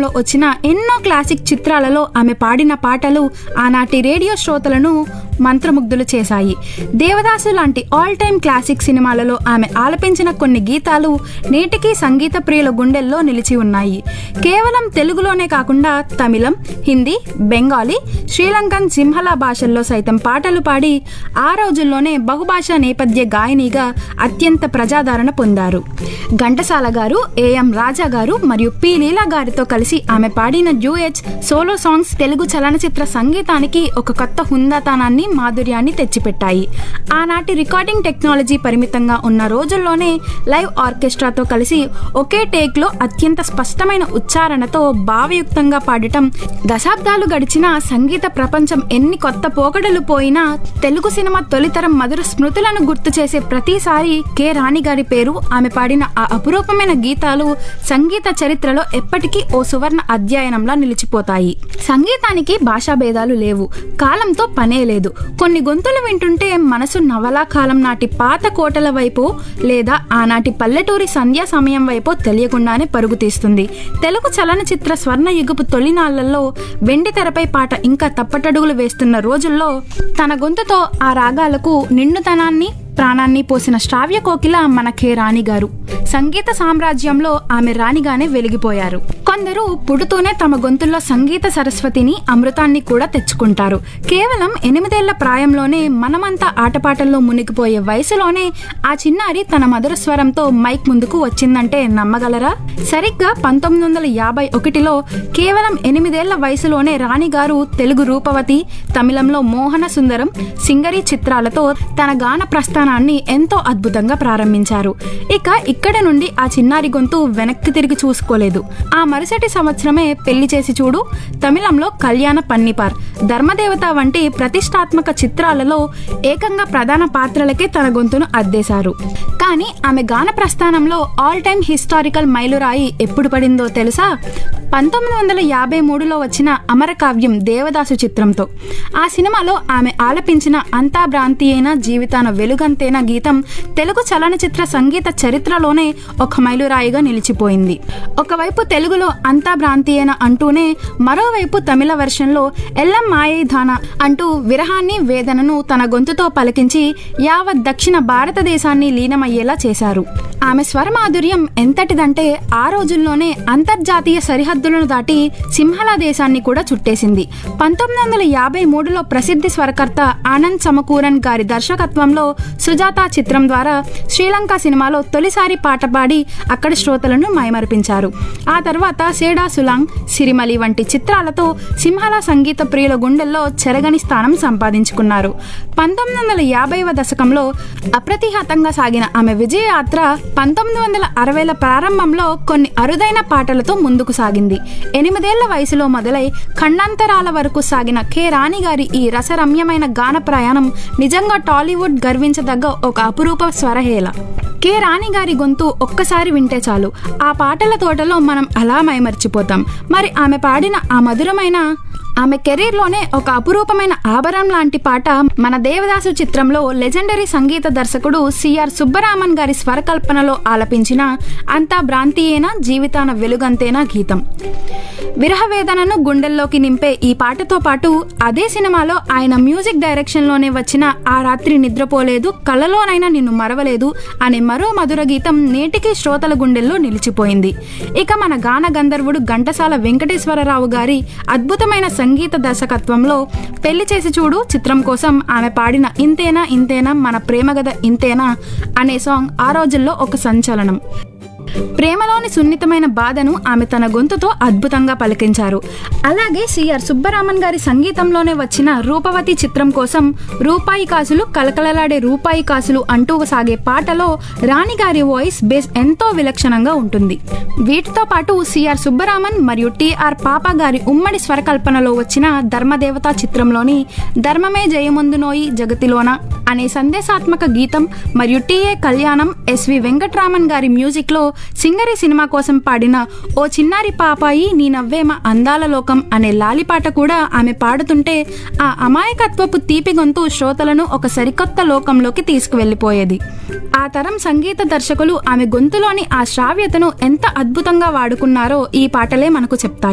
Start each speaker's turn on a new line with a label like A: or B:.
A: కాలంలో వచ్చిన ఎన్నో క్లాసిక్ చిత్రాలలో ఆమె పాడిన పాటలు ఆనాటి రేడియో శ్రోతలను మంత్రముగ్ధులు చేశాయి దేవదాసు లాంటి ఆల్ టైమ్ క్లాసిక్ సినిమాలలో ఆమె ఆలపించిన కొన్ని గీతాలు నేటికీ సంగీత ప్రియుల గుండెల్లో నిలిచి ఉన్నాయి కేవలం తెలుగులోనే కాకుండా తమిళం హిందీ బెంగాలీ శ్రీలంకన్ సింహళ భాషల్లో సైతం పాటలు పాడి ఆ రోజుల్లోనే బహుభాషా నేపథ్య గాయనిగా అత్యంత ప్రజాదరణ పొందారు ఘంటసాల గారు ఏఎం రాజా గారు మరియు పి లీలా గారితో కలిసి ఆమె పాడిన డ్యూయెట్స్ సోలో సాంగ్స్ తెలుగు చలనచిత్ర సంగీతానికి ఒక కొత్త హుందాతనాన్ని మాధుర్యాన్ని తెచ్చిపెట్టాయి ఆనాటి రికార్డింగ్ టెక్నాలజీ పరిమితంగా ఉన్న రోజుల్లోనే లైవ్ ఆర్కెస్ట్రాతో కలిసి ఒకే టేక్ లో అత్యంత స్పష్టమైన ఉచ్చారణతో భావయుక్తంగా పాడటం దశాబ్దాలు గడిచిన సంగీత ప్రపంచం ఎన్ని కొత్త పోకడలు పోయినా తెలుగు సినిమా తొలితరం మధుర స్మృతులను గుర్తు చేసే ప్రతిసారి కె రాణి గారి పేరు ఆమె పాడిన ఆ అపురూపమైన గీతాలు సంగీత చరిత్రలో ఎప్పటికీ ఓ సువర్ణ అధ్యయనంలా నిలిచిపోతాయి సంగీతానికి భాషా భేదాలు లేవు కాలంతో పనే లేదు కొన్ని గొంతులు వింటుంటే మనసు నవలా కాలం నాటి పాత కోటల వైపు లేదా ఆనాటి పల్లెటూరి సంధ్యా సమయం వైపు తెలియకుండానే పరుగు తీస్తుంది తెలుగు చలనచిత్ర స్వర్ణ యుగపు తొలినాళ్లలో వెండి తెరపై పాట ఇంకా తప్పటడుగులు వేస్తున్న రోజుల్లో తన గొంతుతో ఆ రాగాలకు నిండుతనాన్ని ప్రాణాన్ని పోసిన శ్రావ్య కోకిల మన కే రాణి గారు సంగీత సామ్రాజ్యంలో ఆమె రాణిగానే వెలిగిపోయారు కొందరు పుడుతూనే తమ గొంతుల్లో సంగీత సరస్వతిని అమృతాన్ని కూడా తెచ్చుకుంటారు కేవలం ఎనిమిదేళ్ల ప్రాయంలోనే మనమంతా ఆటపాటల్లో మునిగిపోయే వయసులోనే ఆ చిన్నారి తన మధుర స్వరంతో మైక్ ముందుకు వచ్చిందంటే నమ్మగలరా సరిగ్గా పంతొమ్మిది వందల యాభై ఒకటిలో కేవలం ఎనిమిదేళ్ల వయసులోనే రాణి గారు తెలుగు రూపవతి తమిళంలో మోహన సుందరం సింగరి చిత్రాలతో తన గాన ప్రస్థానాన్ని ఎంతో అద్భుతంగా ప్రారంభించారు ఇక ఇక్కడ నుండి ఆ చిన్నారి గొంతు వెనక్కి తిరిగి చూసుకోలేదు ఆ మరుసటి సంవత్సరమే పెళ్లి చేసి చూడు తమిళంలో కళ్యాణ పన్నిపార్ ధర్మదేవత వంటి ప్రతిష్టాత్మక చిత్రాలలో ఏకంగా ప్రధాన పాత్రలకే తన గొంతును అద్దేశారు కానీ ఆమె గాన ప్రస్థానంలో ఆల్ టైమ్ హిస్టారికల్ మైలురాయి ఎప్పుడు పడిందో తెలుసా పంతొమ్మిది వందల యాభై మూడులో వచ్చిన అమరకావ్యం దేవదాసు చిత్రంతో ఆ సినిమాలో ఆమె ఆలపించిన అంతా భ్రాంతి అయిన జీవితాన వెలుగంతేన గీతం తెలుగు చలనచిత్ర సంగీత చరిత్రలోనే ఒక మైలురాయిగా నిలిచిపోయింది ఒకవైపు తెలుగులో అంతా భ్రాంతి అయిన అంటూనే మరోవైపు తమిళ వెర్షన్లో ఎల్లం మాయేధాన అంటూ విరహాన్ని వేదనను తన గొంతుతో పలికించి యావత్ దక్షిణ భారతదేశాన్ని లీనమయ్యేలా చేశారు ఆమె స్వరమాధుర్యం ఎంతటిదంటే ఆ రోజుల్లోనే అంతర్జాతీయ సరిహద్దులను దాటి సింహళ దేశాన్ని కూడా చుట్టేసింది పంతొమ్మిది వందల యాభై మూడులో ప్రసిద్ధి స్వరకర్త ఆనంద్ సమకూరన్ గారి దర్శకత్వంలో సుజాత చిత్రం ద్వారా శ్రీలంక సినిమాలో తొలిసారి పాట పాడి అక్కడి శ్రోతలను మైమరిపించారు ఆ తర్వాత సేడా సులాంగ్ సిరిమలి వంటి చిత్రాలతో సింహళ సంగీత ప్రియుల గుండెల్లో చెరగని స్థానం సంపాదించుకున్నారు పంతొమ్మిది వందల యాభైవ దశకంలో అప్రతిహతంగా సాగిన ఆమె విజయయాత్ర పంతొమ్మిది వందల అరవైల ప్రారంభంలో కొన్ని అరుదైన పాటలతో ముందుకు సాగింది ఎనిమిదేళ్ల వయసులో మొదలై ఖండాంతరాల వరకు సాగిన కె రాణి గారి ఈ రసరమ్యమైన గాన ప్రయాణం నిజంగా టాలీవుడ్ గర్వించదగ్గ ఒక అపురూప స్వరహేళ కె రాణి గారి గొంతు ఒక్కసారి వింటే చాలు ఆ పాటల తోటలో మనం అలా మైమర్చిపోతాం మరి ఆమె పాడిన ఆ మధురమైన ఆమె కెరీర్లోనే ఒక అపురూపమైన ఆభరణం లాంటి పాట మన దేవదాసు చిత్రంలో లెజెండరీ సంగీత దర్శకుడు సిఆర్ సుబ్బరామన్ గారి స్వరకల్పనలో ఆలపించిన అంతా భ్రాంతియేనా జీవితాన వెలుగంతేనా గీతం విరహ వేదనను గుండెల్లోకి నింపే ఈ పాటతో పాటు అదే సినిమాలో ఆయన మ్యూజిక్ డైరెక్షన్లోనే వచ్చిన ఆ రాత్రి నిద్రపోలేదు కళ్ళలోనైనా నిన్ను మరవలేదు అనే మరో మధుర గీతం నేటికి శ్రోతల గుండెల్లో నిలిచిపోయింది ఇక మన గాన గంధర్వుడు ఘంటసాల వెంకటేశ్వరరావు గారి అద్భుతమైన సంగీత దర్శకత్వంలో పెళ్లి చేసి చూడు చిత్రం కోసం ఆమె పాడిన ఇంతేనా ఇంతేనా మన ప్రేమగద ఇంతేనా అనే సాంగ్ ఆ రోజుల్లో ఒక సంచలనం ప్రేమలోని సున్నితమైన బాధను ఆమె తన గొంతుతో అద్భుతంగా పలికించారు అలాగే సిఆర్ సుబ్బరామన్ గారి సంగీతంలోనే వచ్చిన రూపవతి చిత్రం కోసం రూపాయి కాసులు కలకలలాడే రూపాయి కాసులు అంటూ సాగే పాటలో రాణి గారి వాయిస్ బేస్ ఎంతో విలక్షణంగా ఉంటుంది వీటితో పాటు సిఆర్ సుబ్బరామన్ మరియు టిఆర్ పాప గారి ఉమ్మడి స్వరకల్పనలో వచ్చిన ధర్మదేవత చిత్రంలోని ధర్మమే జయముందునోయి జగతిలోన అనే సందేశాత్మక గీతం మరియు టిఏ కళ్యాణం ఎస్వి వెంకట్రామన్ గారి మ్యూజిక్ లో సింగరి సినిమా కోసం పాడిన ఓ చిన్నారి పాపాయి నీ నవ్వేమ అందాల లోకం అనే లాలిపాట కూడా ఆమె పాడుతుంటే ఆ అమాయకత్వపు తీపి గొంతు శ్రోతలను ఒక సరికొత్త లోకంలోకి తీసుకువెళ్ళిపోయేది ఆ తరం సంగీత దర్శకులు ఆమె గొంతులోని ఆ శ్రావ్యతను ఎంత అద్భుతంగా వాడుకున్నారో ఈ పాటలే మనకు చెప్తాయి